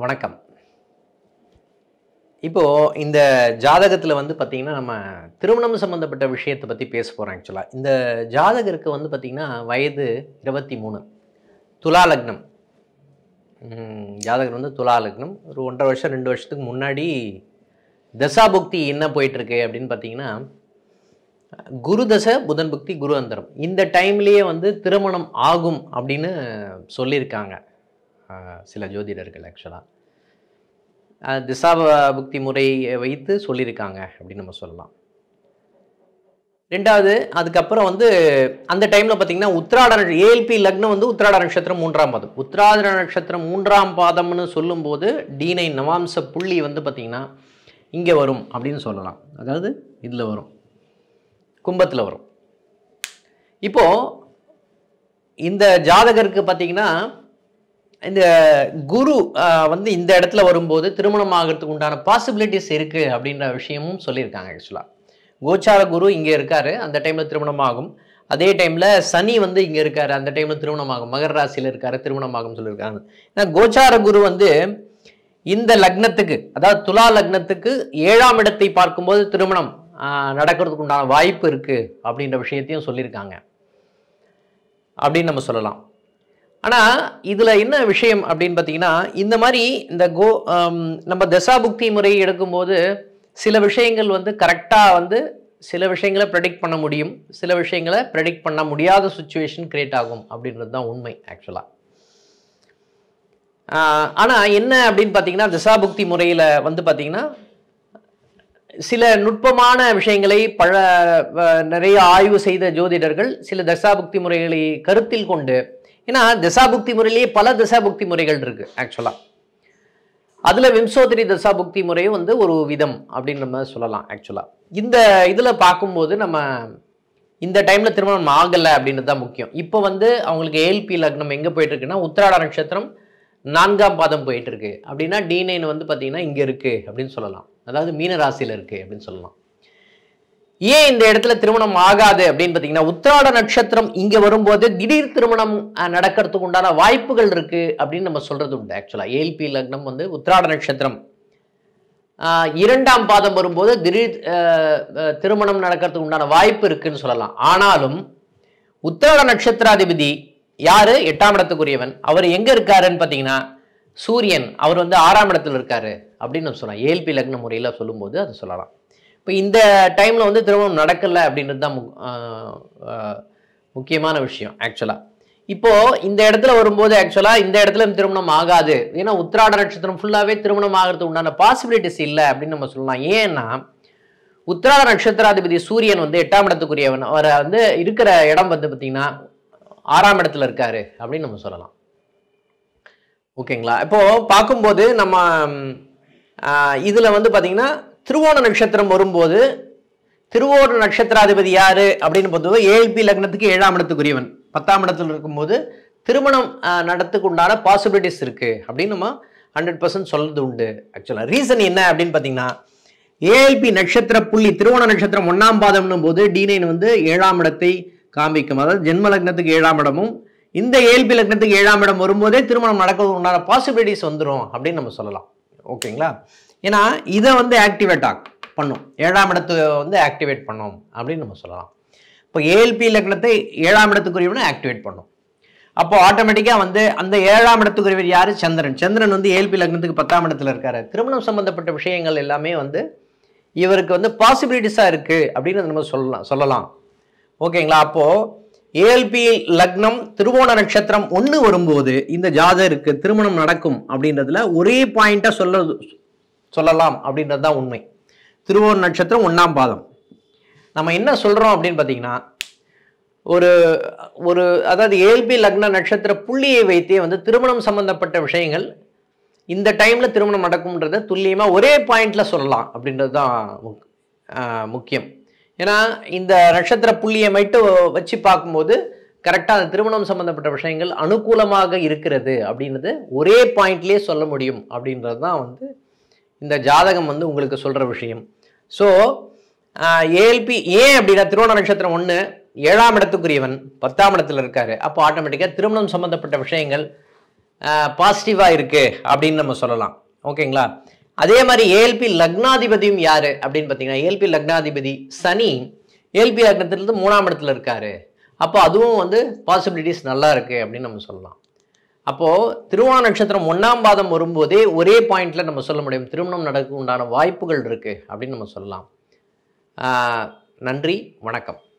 வணக்கம் இப்போ இந்த ஜாதகத்தில் வந்து பார்த்தீங்கன்னா நம்ம திருமணம் சம்மந்தப்பட்ட விஷயத்தை பற்றி பேச போகிறோம் ஆக்சுவலாக இந்த ஜாதகருக்கு வந்து பார்த்தீங்கன்னா வயது இருபத்தி மூணு துலா லக்னம் ம், ஜாதகர் வந்து துலா லக்னம் ஒரு ஒன்றரை வருஷம் ரெண்டு வருஷத்துக்கு முன்னாடி தசாபுக்தி என்ன போயிட்டுருக்கு அப்படின்னு பார்த்தீங்கன்னா குரு தசை புதன் புக்தி குரு அந்தரம் இந்த டைம்லேயே வந்து திருமணம் ஆகும் அப்படின்னு சொல்லியிருக்காங்க ஆஹ், சில ஜோதிடர்கள் ஆக்சுவலாக திசா புக்தி முறை வைத்து சொல்லியிருக்காங்க அப்படின்னு நம்ம சொல்லலாம் ரெண்டாவது அதுக்கப்புறம் வந்து அந்த டைமில் பார்த்தீங்கன்னா உத்திராட ஏஎல்பி லக்னம் வந்து உத்திராட நட்சத்திரம் மூன்றாம் பாதம் உத்திராட நட்சத்திரம் மூன்றாம் பாதம்னு சொல்லும்போது டீனை நவாம்ச புள்ளி வந்து பார்த்தீங்கன்னா இங்கே வரும் அப்படின்னு சொல்லலாம் அதாவது இதில் வரும் கும்பத்தில் வரும் இப்போ இந்த ஜாதகருக்கு பார்த்தீங்கன்னா இந்த குரு ஆஹ், வந்து இந்த இடத்துல வரும்போது திருமணம் ஆகிறதுக்கு உண்டான பாசிபிலிட்டிஸ் இருக்குது அப்படின்ற விஷயமும் சொல்லியிருக்காங்க ஆக்சுவலாக கோச்சார குரு இங்கே இருக்காரு அந்த டைமில் திருமணம் ஆகும் அதே டைமில் சனி வந்து இங்கே இருக்காரு அந்த டைமில் திருமணம் ஆகும் மகர ராசியில் இருக்காரு திருமணம் ஆகும் சொல்லியிருக்காங்க ஏன்னா கோச்சார குரு வந்து இந்த லக்னத்துக்கு அதாவது துலா லக்னத்துக்கு ஏழாம் இடத்தை பார்க்கும்போது திருமணம் ஆஹ், நடக்கிறதுக்கு உண்டான வாய்ப்பு இருக்கு அப்படின்ற விஷயத்தையும் சொல்லியிருக்காங்க அப்படின்னு நம்ம சொல்லலாம் ஆனால் இதில் என்ன விஷயம் அப்படின்னு பார்த்தீங்கன்னா இந்த மாதிரி இந்த கோ ஆம், நம்ம தசாபுக்தி முறை எடுக்கும்போது சில விஷயங்கள் வந்து கரெக்டாக வந்து சில விஷயங்களை ப்ரெடிக்ட் பண்ண முடியும் சில விஷயங்களை ப்ரெடிக்ட் பண்ண முடியாத சுச்சுவேஷன் கிரியேட் ஆகும் அப்படின்றது தான் உண்மை ஆக்சுவலாக ஆனால் என்ன அப்படின்னு பார்த்தீங்கன்னா தசாபுக்தி முறையில் வந்து பார்த்தீங்கன்னா சில நுட்பமான விஷயங்களை பல அஹ், நிறைய ஆய்வு செய்த ஜோதிடர்கள் சில தசாபுக்தி முறைகளை கருத்தில் கொண்டு ஏன்னா தசாபுக்தி முறையிலேயே பல தசாபுக்தி முறைகள் இருக்கு ஆக்சுவலாக அதில் விம்சோதரி தசாபுக்தி முறையும் வந்து ஒரு விதம் அப்படின்னு நம்ம சொல்லலாம் ஆக்சுவலாக இந்த இதில் பார்க்கும்போது நம்ம இந்த டைமில் திருமணம் ஆகலை அப்படின்றது தான் முக்கியம் இப்போ வந்து அவங்களுக்கு ஏஎல்பி லக்னம் எங்கே போயிட்டு இருக்குன்னா உத்திராட நட்சத்திரம் நான்காம் பாதம் போயிட்டு இருக்கு அப்படின்னா டி நைன் வந்து பார்த்தீங்கன்னா இங்கே இருக்கு அப்படின்னு சொல்லலாம் அதாவது மீன ராசியில் இருக்கு அப்படின்னு சொல்லலாம் ஏன் இந்த இடத்துல திருமணம் ஆகாது அப்படின்னு பார்த்தீங்கன்னா உத்திராட நட்சத்திரம் இங்கே வரும்போது திடீர் திருமணம் அஹ், நடக்கிறதுக்கு உண்டான வாய்ப்புகள் இருக்கு அப்படின்னு நம்ம சொல்றது உண்டு ஆக்சுவலாக ஏஎல்பி லக்னம் வந்து உத்திராட நட்சத்திரம் ஆஹ், இரண்டாம் பாதம் வரும்போது திடீர் அஹ், அஹ், திருமணம் நடக்கிறதுக்கு உண்டான வாய்ப்பு இருக்குன்னு சொல்லலாம் ஆனாலும் உத்திராட நட்சத்திராதிபதி யாரு எட்டாம் இடத்துக்குரியவன் அவர் எங்க இருக்காருன்னு பார்த்தீங்கன்னா சூரியன் அவர் வந்து ஆறாம் இடத்துல இருக்காரு அப்படின்னு நம்ம சொல்லலாம் ஏல்பி லக்ன முறையில் சொல்லும்போது அது சொல்லலாம் இப்போ இந்த டைமில் வந்து திருமணம் நடக்கலை அப்படின்றது தான் முக்- ஆஹ் ஆஹ் முக்கியமான விஷயம் ஆக்சுவலாக இப்போ இந்த இடத்துல வரும்போது ஆக்சுவலாக இந்த இடத்துல திருமணம் ஆகாது ஏன்னா உத்திராட நட்சத்திரம் ஃபுல்லாகவே திருமணம் ஆகிறதுக்கு உண்டான பாசிபிலிட்டிஸ் இல்லை அப்படின்னு நம்ம சொல்லலாம் ஏன்னா உத்திராட நட்சத்திராதிபதி சூரியன் வந்து எட்டாம் இடத்துக்குரியவன் அவரை வந்து இருக்கிற இடம் வந்து பார்த்தீங்கன்னா ஆறாம் இடத்துல இருக்காரு அப்படின்னு நம்ம சொல்லலாம் ஓகேங்களா இப்போ பார்க்கும்போது நம்ம ம், ஆஹ், இதுல வந்து பார்த்தீங்கன்னா திருவோண நட்சத்திரம் வரும்போது திருவோண நட்சத்திராதிபதி யாரு அப்படின்னு பார்த்தது ஏழ்பி லக்னத்துக்கு ஏழாம் இடத்துக்குரியவன் பத்தாம் இடத்துல இருக்கும்போது திருமணம் ஆஹ், நடத்துக்கு உண்டான பாசிபிலிட்டிஸ் இருக்கு அப்படின்னு நம்ம ஹண்ட்ரட் பர்சன்ட் சொல்றது உண்டு ஆக்சுவலாக ரீசன் என்ன அப்படின்னு பார்த்தீங்கன்னா ஏஎல்பி நட்சத்திர புள்ளி திருவோண நட்சத்திரம் ஒன்னாம் பாதம்னும் போது டி நைன் வந்து ஏழாம் இடத்தை காண்பிக்கும் அதாவது ஜென்ம லக்னத்துக்கு ஏழாம் இடமும் இந்த ஏஎல்பி லக்னத்துக்கு ஏழாம் இடம் வரும்போதே திருமணம் நடக்கிறது உண்டான பாசிபிலிட்டிஸ் வந்துடும் அப்படின்னு நம்ம சொல்லலாம் ஓகேங்களா ஏன்னா இதை வந்து ஆக்டிவேட் ஆகும் பண்ணும் ஏழாம் இடத்தை வந்து ஆக்டிவேட் பண்ணும் அப்படின்னு நம்ம சொல்லலாம் இப்போ ஏஎல்பி லக்னத்தை ஏழாம் இடத்துக்குரியவனை ஆக்டிவேட் பண்ணும் அப்போ ஆட்டோமேட்டிக்காக வந்து அந்த ஏழாம் இடத்துக்குரியவர் யார் சந்திரன் சந்திரன் வந்து ஏஎல்பி லக்னத்துக்கு பத்தாம் இடத்துல இருக்காரு திருமணம் சம்பந்தப்பட்ட விஷயங்கள் எல்லாமே வந்து இவருக்கு வந்து பாசிபிலிட்டிஸாக இருக்குது அப்படின்னு நம்ம சொல்லலாம் சொல்லலாம் ஓகேங்களா அப்போது ஏஎல்பி லக்னம் திருவோண நட்சத்திரம் ஒன்று வரும்போது இந்த ஜாதகருக்கு திருமணம் நடக்கும் அப்படின்றதுல ஒரே பாயிண்ட்டாக சொல்ல சொல்லலாம் அப்படின்றது தான் உண்மை திருவோண நட்சத்திரம் ஒன்றாம் பாதம் நம்ம என்ன சொல்கிறோம் அப்படின்னு பார்த்தீங்கன்னா ஒரு ஒரு அதாவது ஏல்பி லக்ன நட்சத்திர புள்ளியை வைத்தே வந்து திருமணம் சம்பந்தப்பட்ட விஷயங்கள் இந்த டைம்ல திருமணம் நடக்கும்ன்றத துல்லியமா ஒரே பாயிண்ட்ல சொல்லலாம் அப்படின்றது தான் முக்- ஆஹ் முக்கியம் ஏன்னா இந்த நட்சத்திர புள்ளியை மட்டும் வச்சு பார்க்கும்போது கரெக்டாக அந்த திருமணம் சம்பந்தப்பட்ட விஷயங்கள் அனுகூலமாக இருக்கிறது அப்படின்றது ஒரே பாயிண்ட்லேயே சொல்ல முடியும் அப்படின்றது தான் வந்து இந்த ஜாதகம் வந்து உங்களுக்கு சொல்கிற விஷயம் ஸோ ஏஎல்பி ஏன் அப்படின்னா திருவோண நட்சத்திரம் ஒன்று ஏழாம் இடத்துக்குரியவன் பத்தாம் இடத்துல இருக்காரு அப்போ ஆட்டோமேட்டிக்காக திருமணம் சம்பந்தப்பட்ட விஷயங்கள் பாசிட்டிவாக இருக்கு அப்படின்னு நம்ம சொல்லலாம் ஓகேங்களா அதே மாதிரி ஏஎல்பி லக்னாதிபதியும் யாரு அப்படின்னு பார்த்தீங்கன்னா ஏஎல்பி லக்னாதிபதி சனி ஏஎல்பி லக்னத்திலிருந்து மூணாம் இடத்துல இருக்காரு அப்போ அதுவும் வந்து பாசிபிலிட்டிஸ் நல்லா இருக்கு அப்படின்னு நம்ம சொல்லலாம் அப்போ திருவோண நட்சத்திரம் ஒன்றாம் பாதம் வரும்போதே ஒரே பாயிண்ட்ல நம்ம சொல்ல முடியும் திருமணம் நடக்க உண்டான வாய்ப்புகள் இருக்கு அப்படின்னு நம்ம சொல்லலாம் ஆஹ் நன்றி வணக்கம்